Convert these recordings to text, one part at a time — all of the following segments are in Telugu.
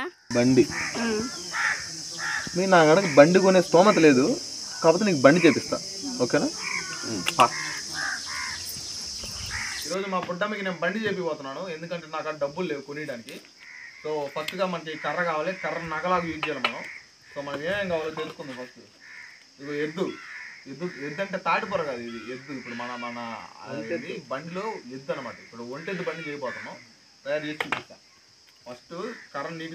బండి ఉమ్. మీ నా కనుక బండి కొనే స్తోమత లేదు కాకపోతే నీకు బండి చేపిస్తా ఓకేనా ఈరోజు మా పుట్టమ్మకి నేను బండి చేపిపోతున్నాను ఎందుకంటే నాకు ఆ డబ్బులు లేవు కొనియడానికి సో ఫస్ట్గా మనకి కర్ర కావాలి కర్ర నగలాగా యూజ్ చేయాలి మనం సో మనం ఏమేం కావాలో తెలుసుకుందాం ఫస్ట్ ఇదిగో ఎద్దు ఎద్దు ఎద్దు అంటే తాటిపొర కాదు ఇది ఎద్దు ఇప్పుడు మన మన ఇది బండిలో ఎద్దు అనమాట ఇప్పుడు ఒంటెద్దు బండి చేయబోతున్నాం తయారు చేసి చూపిస్తా ఫస్ట్ కర్ర నీట్గా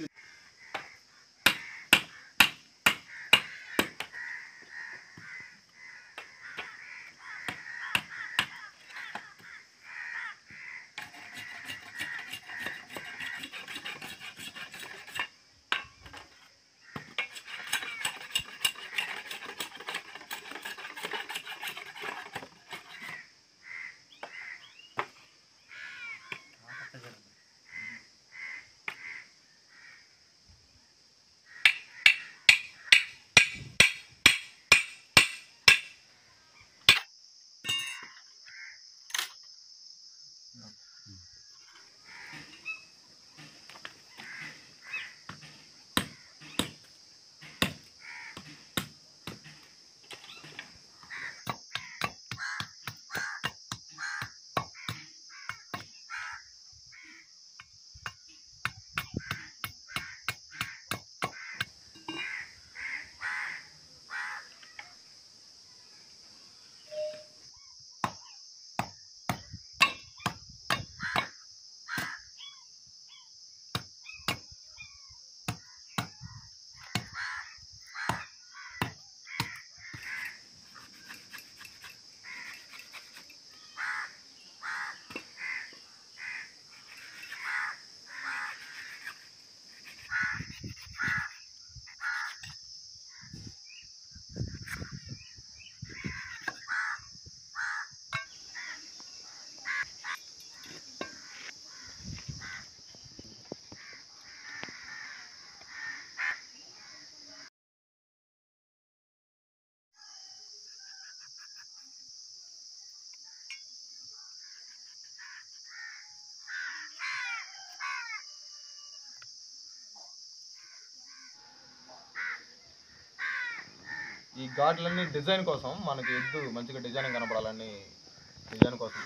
ఈ ఘాట్లన్నీ డిజైన్ కోసం మనకి ఎద్దు మంచిగా డిజైన్ కనపడాలని డిజైన్ కోసం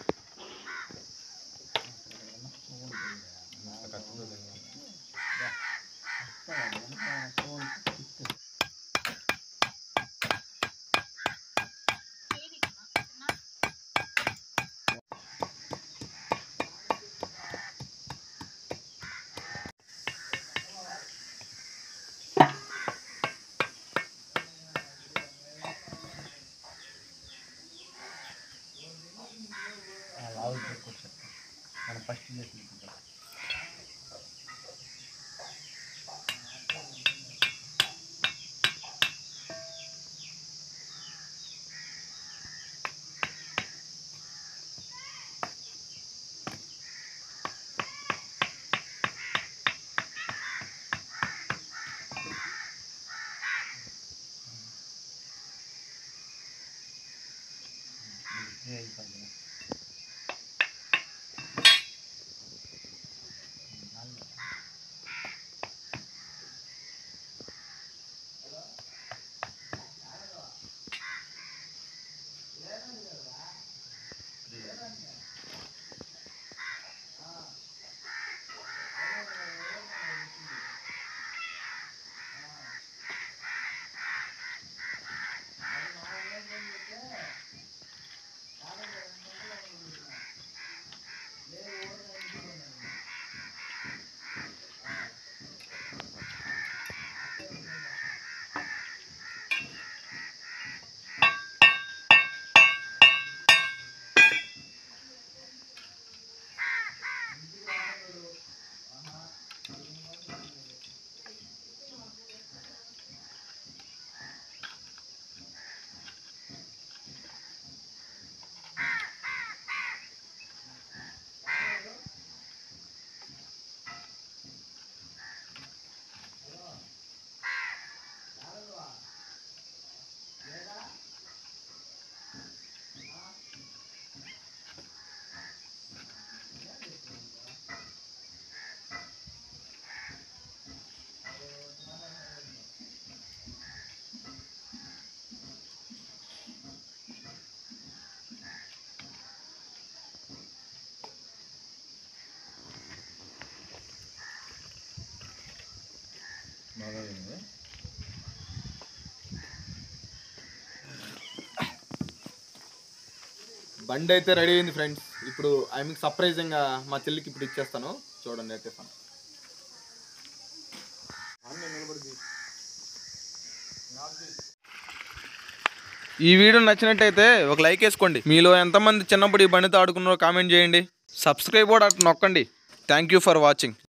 బాగా అయింది. బండి అయితే రెడీ అయింది ఫ్రెండ్స్ ఇప్పుడు ఐ మీకు సర్ప్రైజింగ్గా మా చెల్లికి ఇప్పుడు ఇచ్చేస్తాను చూడండి అయితే ఫన్ ఈ వీడియో నచ్చినట్టయితే ఒక లైక్ వేసుకోండి మీలో ఎంతమంది చిన్నప్పుడు ఈ బండితో ఆడుకున్నారో కామెంట్ చేయండి సబ్స్క్రైబ్ కూడా అటు నొక్కండి థ్యాంక్ యూ ఫర్ వాచింగ్